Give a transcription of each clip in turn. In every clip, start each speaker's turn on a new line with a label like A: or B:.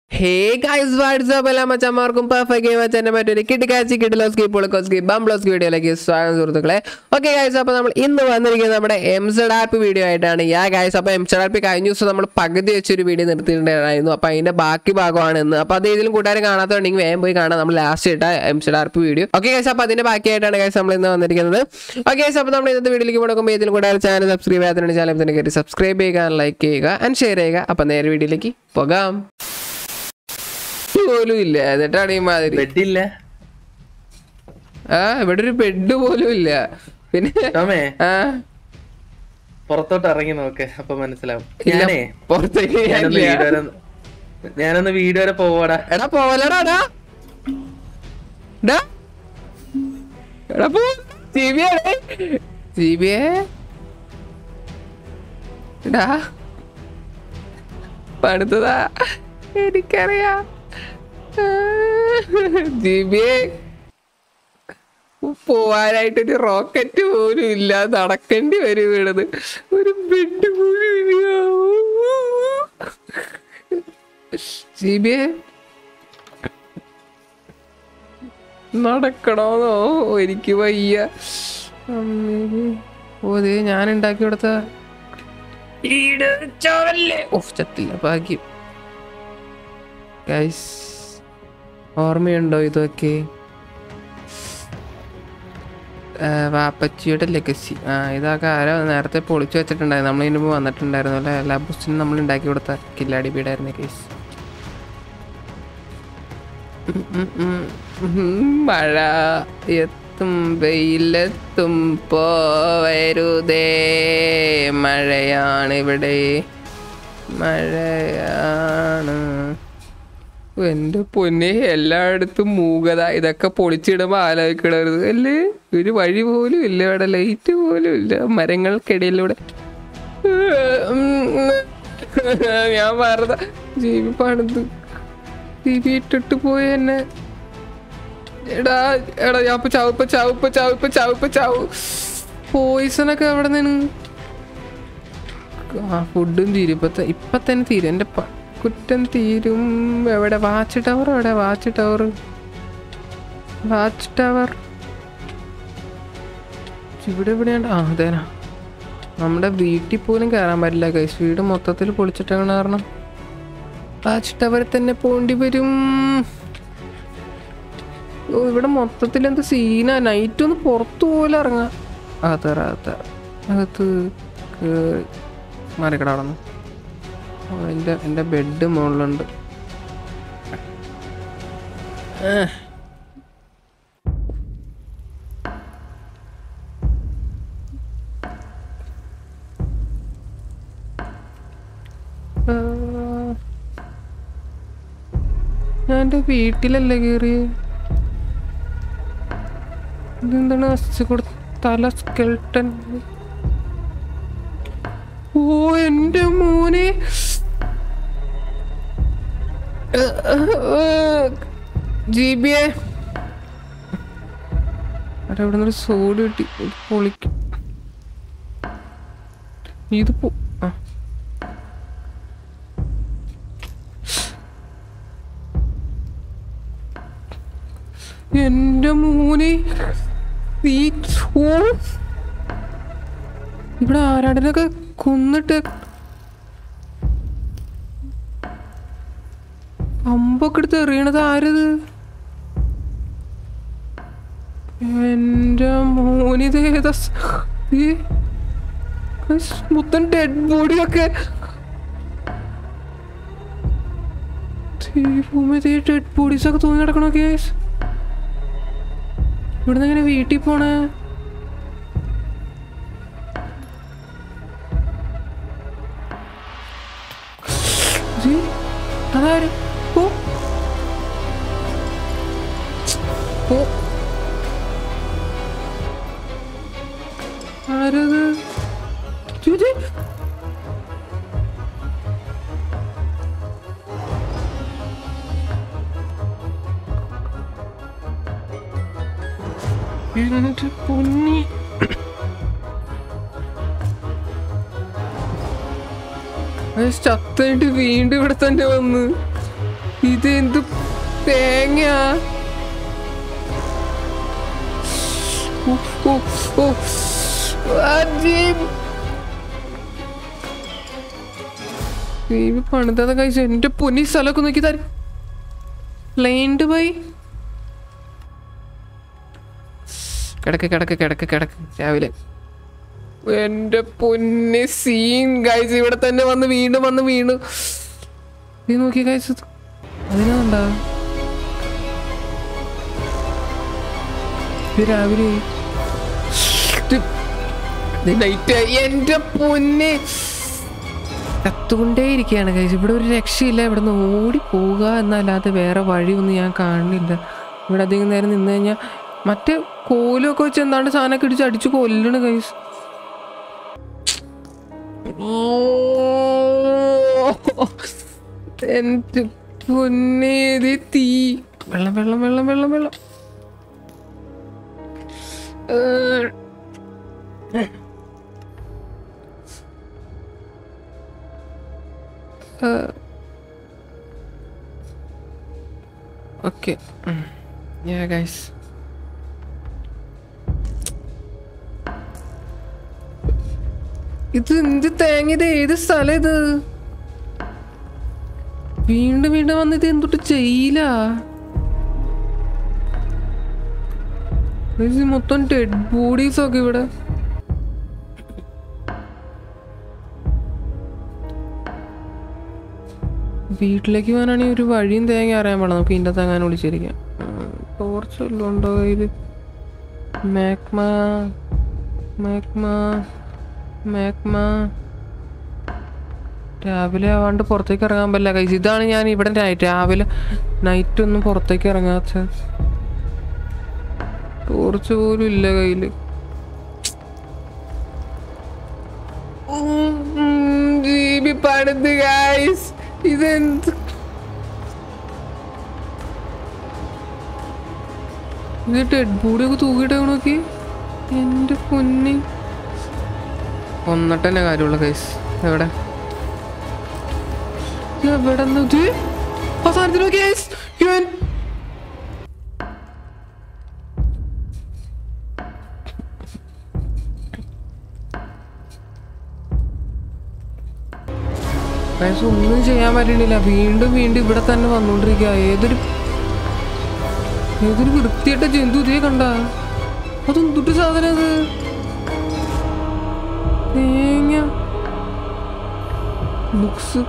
A: Hey guys WhatsApp എല്ലാ മച്ചന്മാർക്കും perfect game അച്ഛൻ്റെ മറ്റൊരു കിട്ടിക്കാച്ചി കിട്ടിലോസ്കി പൊളിക്കോസ്കി ബംബ്ലോസ്കി വീഡിയോയിലേക്ക് സ്വാഗതം സുഹൃത്തുക്കളെ ഓക്കെ ഗൈസ് അപ്പോൾ നമ്മൾ ഇന്ന് വന്നിരിക്കുന്നത് നമ്മുടെ എംസഡ് ആപ്പ് വീഡിയോ ആയിട്ടാണ് യാ ഗൈസ് അപ്പോൾ എംസഡ് ആപ്പ് കഴിഞ്ഞ ദിവസം നമ്മൾ പകുതി വെച്ചൊരു വീഡിയോ നിർത്തിയിട്ടുണ്ടായിരുന്നു അപ്പോൾ അതിൻ്റെ ബാക്കി ഭാഗമാണ് ഇന്ന് അപ്പോൾ അത് ഇതിലും കൂട്ടുകാർ കാണാത്തതുണ്ടെങ്കിൽ വേഗം പോയി കാണാം നമ്മൾ ലാസ്റ്റ് ഇട്ട MZ app video okay guys അപ്പോൾ അതിൻ്റെ ബാക്കിയായിട്ടാണ് ഗൈസ് നമ്മൾ ഇന്ന് വന്നിരിക്കുന്നത് ഓക്കെ ഗൈസ് അപ്പോൾ നമ്മൾ ഇന്നത്തെ വീഡിയോയിലേക്ക് കൊടുക്കുമ്പോൾ ഇതിലും കൂട്ടുകാർ ചാനൽ സബ്സ്ക്രൈബ് ചെയ്യാത്തതിന് ചാനൽ തന്നെ കയറി സബ്സ്ക്രൈബ് ചെയ്യുക ലൈക്ക് ചെയ്യുക ആൻഡ് ഷെയർ ചെയ്യുക അപ്പോൾ നേരെ വീഡിയോയിലേക്ക് പോകാം പോലും ഇല്ല എന്നിട്ടാണ് ഈ മാതിരി
B: ബെഡില്ല
A: ആ ഇവിടെ ഒരു ബെഡ് പോലും ഇല്ല പിന്നെ
B: ടോമേ
A: ആ
B: പുറത്തോട്ട് ഇറങ്ങി നോക്ക് അപ്പൊ മനസ്സിലാവും
A: ഇല്ല
B: ഞാനേ
A: പുറത്തേക്ക്
B: ഞാനൊന്ന്
A: ഞാനില്ല.
B: വീട് വരെ ഞാനൊന്ന് വീട് വരെ പോവാടാ
A: എടാ പോവലടാ ഡാ. ഡാ. എടാ പോ സിബിഐ സിബിഐ ഡാ പടുത്തതാ എനിക്കറിയാം ജിബിയെ പോവാനായിട്ടൊരു റോക്കറ്റ് പോലും ഇല്ല നടക്കേണ്ടി വരും വീണത് ഒരു ബെഡ് പോലും ഇല്ല ജിബിയെ നടക്കണോന്നോ എനിക്ക് വയ്യ അമ്മേ. ഓ ദേ ഞാൻ ഉണ്ടാക്കി കൊടുത്ത ഈട് ചോരല്ലേ ഓ ചത്തില്ല ഭാഗ്യം ഗൈസ് ഓർമ്മയുണ്ടോ ഇതൊക്കെ ആ, വാപ്പച്ചിയുടെ ലെഗസി ആ ഇതൊക്കെ ആരോ നേരത്തെ പൊളിച്ചു വെച്ചിട്ടുണ്ടായിരുന്നു നമ്മൾ ഇതിന് മുമ്പ് വന്നിട്ടുണ്ടായിരുന്നു അല്ലേ എല്ലാ ബുസ്റ്റിനും നമ്മൾ ഉണ്ടാക്കി കൊടുത്ത കില്ലാടി ബീഡായിരുന്നു കേസ് മഴ എത്തും വെയിലെത്തും പോവരുതേ മഴയാണ് ഇവിടെ മഴയാണ് ഓ, എന്റെ പൊന്നെ എല്ലായിടത്തും മൂകത ഇതൊക്കെ പൊളിച്ചിടുമ്പോ ആലോചിക്കണത് അല്ലേ ഒരു വഴി പോലും ഇല്ല ഇവിടെ ലൈറ്റ് പോലും ഇല്ല മരങ്ങൾക്കിടയിലൂടെ ഞാൻ വെറുതെ ജീവി പണിത് ജീവി ഇട്ടിട്ട് പോയി എന്നെ എടാ എടാ ഞാൻ ഇപ്പൊ ചാവ് ഇപ്പൊ ചാവ് ഇപ്പൊ ചാവ് ഇപ്പൊ ചാവ് ഇപ്പൊ ചാവ് പോയിസണൊക്കെ എവിടെ നിന്ന് ആ ഫുഡും തീരും ഇപ്പൊ ത- ഇപ്പൊ തന്നെ തീരും എന്റെ പ- കുറ്റം തീരും എവിടെ വാച്ച് ടവർ എവിടെ വാച്ച് ടവർ വാച്ച് ടവർ ഇവിടെ എവിടെയാണ് ആ അതേനാ നമ്മുടെ വീട്ടിൽ പോലും കയറാൻ പറ്റില്ല കൈസ് വീട് മൊത്തത്തിൽ പൊളിച്ചിട്ടാണ് കാരണം വാച്ച് ടവറിൽ തന്നെ പോണ്ടി വരും ഓ ഇവിടെ മൊത്തത്തിൽ എന്ത് സീനാ നൈറ്റ് ഒന്ന് പുറത്തു പോലും ഇറങ്ങാം അകത്തറ അകത്ത അകത്ത് കേറി മാറിക്കട അവിടെ ഓ എൻ്റെ എൻ്റെ ബെഡ് മുകളിലുണ്ട് ഏ. ആ. ഞാൻ എൻ്റെ വീട്ടിലല്ലേ കയറിയത് ഇതെന്താണ് അസ്സ് കൊടു തല സ്കെൽട്ടൻ ഓ എന്റെ മോനെ ജിബിയെ അവിടെ ഇവിടെ നിന്നൊരു സോഡ് കിട്ടി ഇത് പൊളിക്കും ഇത് പോ ആ എന്റെ മോനെ ഈ ഓ ഇവിടെ ആരാടനൊക്കെ കൊന്നിട്ട് അമ്പൊക്കെ എടുത്ത് എറിയണത് ആരത് എന്റെ മോനിത് ഏതാ സ്- ഈ ഗയ്സ്, മൊത്തം ഡെഡ് ബോഡിയൊക്കെ ഡെഡ് ബോഡീസ് ഒക്കെ തൂങ്ങി കിടക്കണോ കേസ് ഇവിടുന്ന് എങ്ങനെ വീട്ടിൽ പോണേ ജി, അതാര് ഓ ഓ ആരത് ജി, ജി. എന്റെ പൊന്നി ചത്തായിട്ട് വീണ്ടും ഇവിടെ തന്നെ വന്ന് ഇതെന്ത് തേങ്ങ ഉഫ്, ഉഫ്, ഉഫ്. ആ ജീപ്പ്. ദൈവം പണിതത് കഴിച്ചു എന്റെ പൊന്നി സ്ഥലമൊക്കെ നോക്കി തരും ലൈൻഡ് പോയി കിടക്ക് കിടക്ക് കിടക്ക് കിടക്ക് രാവിലെ എന്റെ പൊന്നെ സീൻ ഗൈസ് ഇവിടെ തന്നെ വന്ന് വീണ്ടും വന്ന് വീണു നീ നോക്കി ഗൈസ് അതിനാണ്ടാ ഇത് രാവിലെ നൈറ്റ് എന്റെ പൊന്നെ കത്തുകൊണ്ടേ ഇരിക്കുകയാണ് കഴിച്ച് ഇവിടെ ഒരു രക്ഷയില്ല ഇവിടെ നിന്ന് ഓടി പോവുക എന്നല്ലാതെ വേറെ വഴിയൊന്നും ഞാൻ കാണുന്നില്ല ഇവിടെ അധികം നേരം നിന്ന് കഴിഞ്ഞാൽ മറ്റേ കോലൊക്കെ വെച്ച് എന്താണ്ട് സാധനമൊക്കെ ഇടിച്ച് അടിച്ച് കൊല്ലണ് കൈസ് എന്റെ പൊന്നേതി തീ വെള്ളം വെള്ളം വെള്ളം വെള്ളം വെള്ളം ഏഹ്. Uh, okay. Mm. Yeah, guys. ഇത് എന്ത് തേങ്ങ ഇത് ഏത് സ്ഥലം ഇത് വീണ്ടും വീണ്ടും വന്ന് ഇത് എന്തൊട്ട് ചെയ്യില്ല ഇത് മൊത്തം ഡെഡ് ബോഡീസ് ഒക്കെ ഇവിടെ വീട്ടിലേക്ക് പോകാനാണെങ്കിൽ ഒരു വഴിയും തേങ്ങ അറിയാൻ പാടില്ല നമുക്ക് ഇതിൻ്റെ തേങ്ങാൻ വിളിച്ചിരിക്കാം ടോർച്ച് വല്ലതും ഉണ്ടോ കയ്യിൽ മാക്മ മാക്മ മാക്മ രാവിലെ ആവാണ്ട് പുറത്തേക്ക് ഇറങ്ങാൻ പറ്റില്ല കൈസ് ഇതാണ് ഞാൻ ഇവിടെ നൈറ്റ് രാവിലെ നൈറ്റ് ഒന്നും പുറത്തേക്ക് ഇറങ്ങാത്ത ടോർച്ച് പോലും ഇല്ല കയ്യിൽ ജീവി പണിത് ഗൈസ് ഇതെന്ത് ഇത് ഡെഡ് ബോഡി ഒക്കെ തൂക്കിയിട്ടേ നോക്കി എന്റെ പൊന്നി ഒന്നിട്ട് തന്നെ കാര്യമുള്ള കൈസ് എവിടെ എവിടെ ഇത് ആ സാധനത്തിന് നോക്കി ഗൈസ് ഇവൻ ഗൈസ് ഒന്നും ചെയ്യാൻ പറ്റണില്ല വീണ്ടും വീണ്ടും ഇവിടെ തന്നെ വന്നുകൊണ്ടിരിക്കുക ഏതൊരു ഏതൊരു വൃത്തിയിട്ട ജന്തു ഇതേ കണ്ട അതെന്തുട്ട് സാധനം അത് തേങ്ങ ബുക്സ്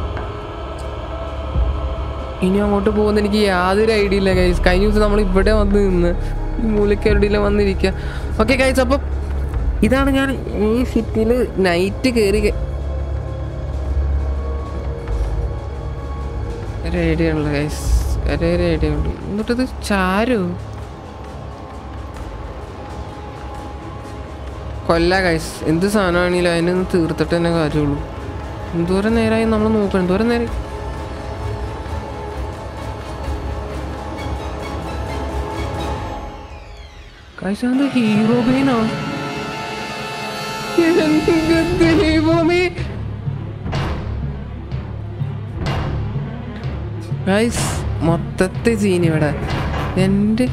A: ഇനി അങ്ങോട്ട് പോകുന്ന എനിക്ക് യാതൊരു ഐഡിയ ഇല്ല ഗൈസ് കഴിഞ്ഞ ദിവസം നമ്മൾ ഇവിടെ വന്ന് നിന്ന് ഈ മൂലക്കരടിയിലെ വന്നിരിക്കുക ഓക്കെ ഗൈസ് അപ്പം ഇതാണ് ഞാൻ ഈ സിറ്റിയിൽ നൈറ്റ് കയറി ഒരു ഐഡിയ ഉള്ളു ഗൈസ് ഒരേ ഒരു ഐഡിയ ഉള്ളു എന്നിട്ടത് ചാരു കൊല്ല ഗൈസ് എന്ത് സാധനമാണെങ്കിലും അതിനൊന്ന് തീർത്തിട്ട് തന്നെ കാര്യമുള്ളൂ എന്തോരം നേരമായി നമ്മൾ നോക്കണം എന്തോരം നേരം ഗൈസ് അത് ഹീറോ ബെയിനോ എന്റെ ദൈവമേ ഗൈസ് മൊത്തത്തെ സീൻ ഇവിടെ എൻ്റെ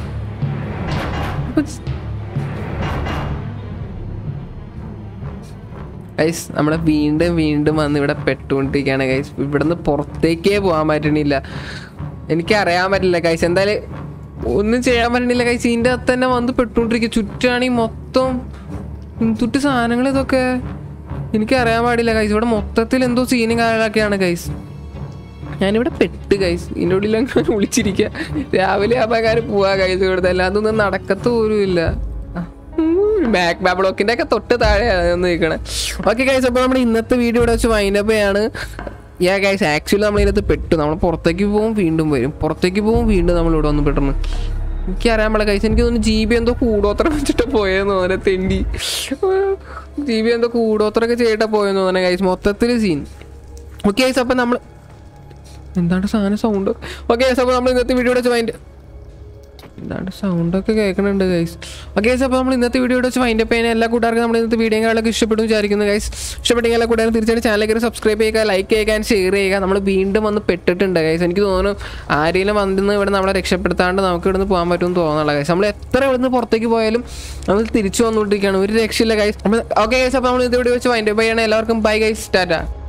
A: ഗൈസ് നമ്മളെ വീണ്ടും വീണ്ടും വന്ന് ഇവിടെ പെട്ടുകൊണ്ടിരിക്കുകയാണ് ഗൈസ് ഇവിടുന്ന് പുറത്തേക്കേ പോകാൻ പറ്റണില്ല എനിക്ക് അറിയാൻ പറ്റില്ല ഗൈസ് എന്തായാലും ഒന്നും ചെയ്യാൻ പറ്റണില്ല ഗൈസ് ഇതിൻ്റെ അകത്ത് തന്നെ വന്ന് പെട്ടുകൊണ്ടിരിക്കുക ചുറ്റാണെങ്കിൽ മൊത്തം എന്തുട്ട് സാധനങ്ങൾ ഇതൊക്കെ എനിക്ക് അറിയാൻ പാടില്ല ഗൈസ് ഇവിടെ മൊത്തത്തിൽ എന്തോ സീനും കാര്യങ്ങളൊക്കെയാണ് ഗൈസ് ഞാനിവിടെ പെട്ട് ഗൈസ് ഇതിൻ്റെ ഉള്ളിൽ അങ്ങനെ വിളിച്ചിരിക്കുക രാവിലെ ആകുമ്പോൾ പോവാ ഗൈസ് ഇവിടുത്തെ അല്ലാതൊന്നും നടക്കത്ത് പോലും ഇല്ല ബാക്ക് ബാ ബ്ലോക്കിന്റെ ഒക്കെ തൊട്ട് താഴെയാണ് ഒന്ന് നിൽക്കണേ ഓക്കെ ഗൈസ് അപ്പോൾ നമ്മുടെ ഇന്നത്തെ വീഡിയോ ഇവിടെ വെച്ച് വൈൻഡപ്പ് ചെയ്യാണ് യാ ഗൈസ് ആക്ച്വലി നമ്മൾ ഇതിനകത്ത് പെട്ടു നമ്മൾ പുറത്തേക്ക് പോകും വീണ്ടും വരും പുറത്തേക്ക് പോകും വീണ്ടും നമ്മൾ ഇവിടെ വന്ന് പെട്ടെന്ന് എനിക്ക് അറിയാൻ പാടില്ല കൈസ് എനിക്ക് തോന്നുന്നു ജി ബി എന്തോ കൂടോത്രം വെച്ചിട്ട് പോയെന്ന് തോന്നുന്നു തെണ്ടി ജി ബി എന്തോ കൂടോത്രമൊക്കെ ചെയ്തിട്ടാ പോയെന്ന് തോന്നുന്നു കൈസ് മൊത്തത്തിൽ സീൻ ഓക്കെ ഗൈസ് അപ്പം നമ്മൾ എന്താണ് സാധനം സൗണ്ട് ഓക്കെ ഗൈസ് അപ്പോൾ നമ്മൾ ഇന്നത്തെ വീഡിയോ വെച്ച് വൈൻഡ് എന്താണ് സൗണ്ടൊക്കെ കേൾക്കുന്നുണ്ട് ഗൈസ് ഓക്കെ ഗൈസ് അപ്പോൾ നമ്മൾ ഇന്നത്തെ വീഡിയോ വെച്ച് വൈൻഡ് അപ്പ് ചെയ്യുന്ന എല്ലാ കൂട്ടുകാർക്കും നമ്മൾ ഇന്നത്തെ വീഡിയോ കാര്യങ്ങളൊക്കെ ഇഷ്ടപ്പെട്ടു വിചാരിക്കുന്നു ഗൈസ് ഇഷ്ടപ്പെട്ടെങ്കിൽ എല്ലാ കൂട്ടുകാരും തീർച്ചയായിട്ടും ചാനലിലേക്ക് സബ്സ്ക്രൈബ് ചെയ്യുക ലൈക്ക് ചെയ്യുക ഷെയർ ചെയ്യുക നമ്മൾ വീണ്ടും വന്ന് പെട്ടിട്ടുണ്ട് ഗൈസ് എനിക്ക് തോന്നുന്നു ആരെങ്കിലും വന്നിന്ന് ഇവിടെ നമ്മളെ രക്ഷപ്പെടുത്താണ്ട് നമുക്ക് ഇവിടുന്ന് പോകാൻ പറ്റുമെന്ന് തോന്നുന്നില്ല ഗൈസ് നമ്മൾ എത്ര ഇവിടുന്ന് പുറത്തേക്ക് പോയാലും നമ്മൾ തിരിച്ചു വന്നുകൊണ്ടിരിക്കുകയാണ് ഒരു രക്ഷയില്ല ഗൈസ് ഓക്കെ ഗൈസ് അപ്പോൾ നമ്മൾ ഇന്നത്തെ വീഡിയോ വെച്ച് വൈൻഡ് അപ്പ് ചെയ്യണം എല്ലാവർക്കും ബൈ ഗൈസ് ടാറ്റ